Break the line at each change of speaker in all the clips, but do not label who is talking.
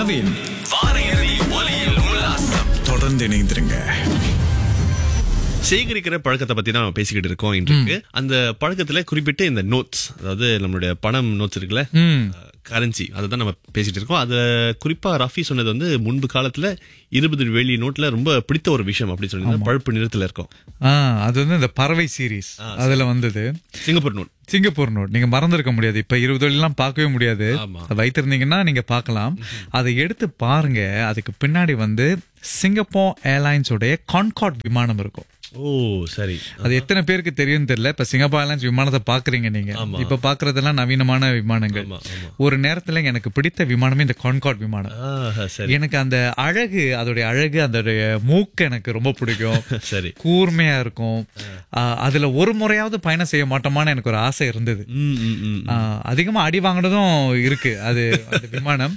நவீன்
வார இறுதி ஒலியில் உல்லாசம்
தொடர்ந்து இணைந்திருங்க
சேகரிக்கிற பழக்கத்தை பத்தி தான் பேசிக்கிட்டு இருக்கோம் இன்றைக்கு அந்த பழக்கத்துல குறிப்பிட்டு இந்த நோட்ஸ் அதாவது நம்மளுடைய பணம் நோட்ஸ் இருக்குல்ல கரன்சி அதை தான் நம்ம பேசிட்டு இருக்கோம் அதுல குறிப்பா ரஃபி சொன்னது வந்து முன்பு காலத்துல இருபது வெள்ளி நோட்ல ரொம்ப பிடித்த ஒரு விஷயம் அப்படி சொன்னீங்க பழுப்பு நிறத்துல இருக்கும்
ஆ அது வந்து இந்த பறவை சீரீஸ் அதுல வந்தது
சிங்கப்பூர் நோட்
சிங்கப்பூர் நோட் நீங்க மறந்துருக்க முடியாது இப்ப இருபது வெள்ளிலாம் பார்க்கவே முடியாது
ஆமா.
அதை வைத்திருந்தீங்கன்னா நீங்க பார்க்கலாம் அதை எடுத்து பாருங்க அதுக்கு பின்னாடி வந்து சிங்கப்பூர் ஏர்லைன்ஸ் உடைய கான்கார்ட் விமானம் இருக்கும்
ஓ சரி
அது எத்தனை பேருக்கு தெரியும் தெரியல இப்ப சிங்கப்பூர் ஏர்லைன்ஸ் விமானத்தை பாக்குறீங்க நீங்க இப்ப பாக்குறதெல்லாம் நவீனமான விமானங்கள்
ஆமா, ஆமா.
ஒரு நேரத்துல எனக்கு பிடித்த விமானமே இந்த கான்கார்ட் விமானம்
ஆஹா, சரி
எனக்கு அந்த அழகு அதோடைய அழகு அதோடைய மூக்கு எனக்கு ரொம்ப பிடிக்கும்
சரி
கூர்மையா இருக்கும் ஆ, அதுல ஒரு முறையாவது பயணம் செய்ய மாட்டோமான்னு எனக்கு ஒரு ஆசை இருந்தது
ம், ம், ம்.
ஆ, அதிகமா அடி வாங்கினதும் இருக்கு அது அந்த விமானம்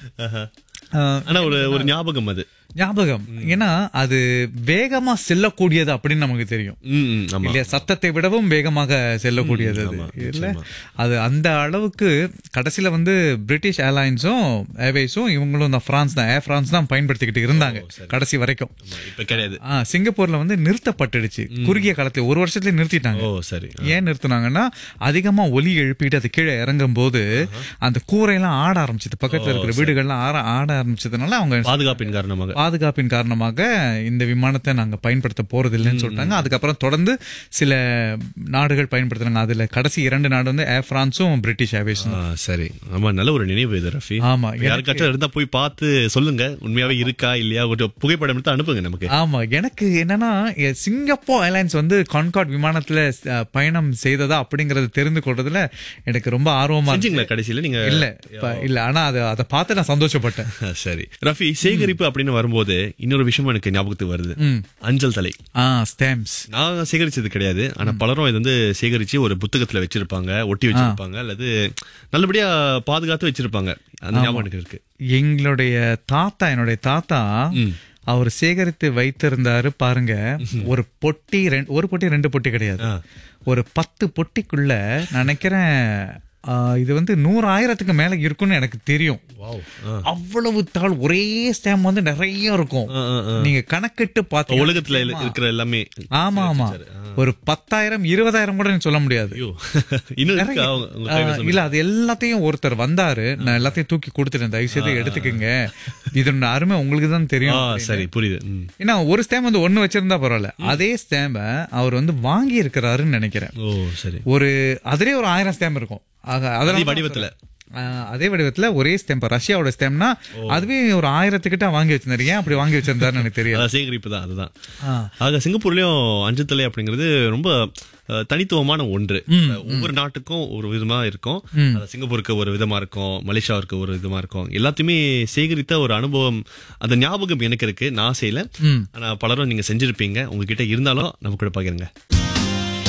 ஆ,
ஆனா ஒரு ஒரு ஞாபகம் அது
ஞாபகம் ஏன்னா அது வேகமா செல்லக்கூடியது அப்படின்னு நமக்கு தெரியும்
ம், ம், ஆமா
இல்லையா சத்தத்தை விடவும் வேகமாக செல்லக்கூடியது அது
ஆமா,
இல்ல
நிச்சயமா.
அது அந்த அளவுக்கு கடைசியில வந்து பிரிட்டிஷ் ஏர்லைன்ஸும் ஏர்வேஸும் இவங்களும் தான் பிரான்ஸ் தான் ஏர் பிரான்ஸ் தான் பயன்படுத்திக்கிட்டு இருந்தாங்க கடைசி வரைக்கும்
ஆமா, இப்ப கிடையாது
ஆ, சிங்கப்பூர்ல வந்து நிறுத்தப்பட்டுடுச்சு குறுகிய காலத்துல ஒரு வருஷத்துல நிறுத்திட்டாங்க
ஓ சரி
ஏன் நிறுத்தினாங்கன்னா அதிகமா ஒலி எழுப்பிட்டு அது கீழே இறங்கும் போது அந்த கூரையெல்லாம் ஆட ஆரம்பிச்சது பக்கத்துல இருக்கிற வீடுகள்லாம் ஆட ஆட ஆரம்பிச்சதுனால அவங்க
பாதுகாப்பின் காரணமாக
பாதுகாப்பின் காரணமாக இந்த விமானத்தை நாங்க பயன்படுத்த போறது இல்லைன்னு சொல்லிட்டாங்க அதுக்கப்புறம் தொடர்ந்து சில நாடுகள் பயன்படுத்துறாங்க அதுல கடைசி இரண்டு நாடு வந்து ஏர் பிரான்ஸும் பிரிட்டிஷ் ஏர்வேஸும்
ஆ, சரி ஆமா நல்ல ஒரு நினைவு இது ரஃபி
ஆமா,
யாருக்காச்சும் இருந்தா போய் பார்த்து சொல்லுங்க உண்மையாவே இருக்கா இல்லையா ஒரு புகைப்படம் எடுத்து அனுப்புங்க நமக்கு
ஆமா எனக்கு என்னன்னா எ, சிங்கப்பூர் ஏர்லைன்ஸ் வந்து கான்கார்ட் விமானத்துல அ, பயணம் செய்ததா அப்படிங்கறது தெரிந்து கொள்றதுல எனக்கு ரொம்ப ஆர்வமா இருக்கு.
செஞ்சீங்களா கடைசியில நீங்க
இல்ல ப- இல்ல ஆனா அதை அதை பார்த்து நான் சந்தோஷப்பட்டேன்
சரி ரஃபி சேகரிப்பு அப்படின்னு வரும்போது இன்னொரு விஷயம் எனக்கு ஞாபகத்துக்கு வருது அஞ்சல் தலை
ஆ ஸ்டாம்ப்ஸ்
நான் சேகரிச்சது கிடையாது ஆனா பலரும் இது வந்து சேகரிச்சு ஒரு புத்தகத்துல வச்சிருப்பாங்க ஒட்டி வச்சிருப்பாங்க அல்லது நல்லபடியா பாதுகாத்து வச்சிருப்பாங்க அந்த ஞாபகம் எனக்கு இருக்கு
எங்களுடைய தாத்தா என்னுடைய தாத்தா அவர் சேகரித்து வைத்திருந்தாரு பாருங்க ஒரு பொட்டி ரெண்டு ஒரு பொட்டி ரெண்டு பொட்டி கிடையாது ஒரு பத்து பொட்டிக்குள்ள நான் நினைக்கிறேன் ஆ, இது வந்து நூறாயிரத்துக்கு மேல இருக்கும்னு எனக்கு தெரியும்
வாவ்
அவ்வளவு தாள் ஒரே ஸ்டாம்ப் வந்து நிறைய இருக்கும் நீங்க கணக்கிட்டு பார்த்து
உலகத்துல இருக்கிற எல்லாமே
ஆமா ஆமா ஒரு பத்தாயிரம் இருபதாயிரம் கூட நீங்க சொல்ல முடியாது
ஐயோ இன்னும் இருக்கா
நிறைய.
உங்க- உங்க
ஆ,
கைவசம்?
இல்ல அது எல்லாத்தையும் ஒருத்தர் வந்தாரு நான் எல்லாத்தையும் தூக்கி கொடுத்துட்டேன் தயவு செய்து எடுத்துக்கங்க இதோட அருமை உங்களுக்கு தான்
ஆ
தெரியும்
சரி புரியுது ம்.
ஏன்னா ஒரு ஸ்டாம்ப் வந்து ஒண்ணு வச்சிருந்தா பரவாயில்ல அதே ஸ்டாம்ப அவர் வந்து வாங்கி இருக்கிறாருன்னு நினைக்கிறேன்
ஓ சரி
ஒரு அதுலயே ஒரு ஆயிரம் ஸ்டாம்ப் இருக்கும் ஆக, அதெல்லாம்
அதே வடிவத்துல.
ஆ, அதே வடிவத்துல ஒரே ஸ்டாம்ப் ரஷ்யாவோட ஸ்டாம்ப்னா அதுவே ஒரு ஆயிரத்துக்கிட்ட வாங்கி வச்சிருந்தாரு ஏன் அப்படி வாங்கி வச்சிருந்தாருன்னு எனக்கு தெரியாது
அதான் சேகரிப்பு தான் அதுதான்
ஆ.
ஆக சிங்கப்பூர்லயும் அஞ்சத்தலை அப்படிங்கிறது ரொம்ப அஹ், தனித்துவமான ஒன்று ஒவ்வொரு நாட்டுக்கும் ஒரு விதமா இருக்கும் அது சிங்கப்பூருக்கு ஒரு விதமா இருக்கும் மலேசியாவுக்கு ஒரு விதமா இருக்கும் எல்லாத்தையுமே சேகரித்த ஒரு அனுபவம் அந்த ஞாபகம் எனக்கு இருக்கு நான் செய்யல ஆனா பலரும் நீங்க செஞ்சிருப்பீங்க உங்ககிட்ட இருந்தாலும் நம்ம கூட பகிருங்க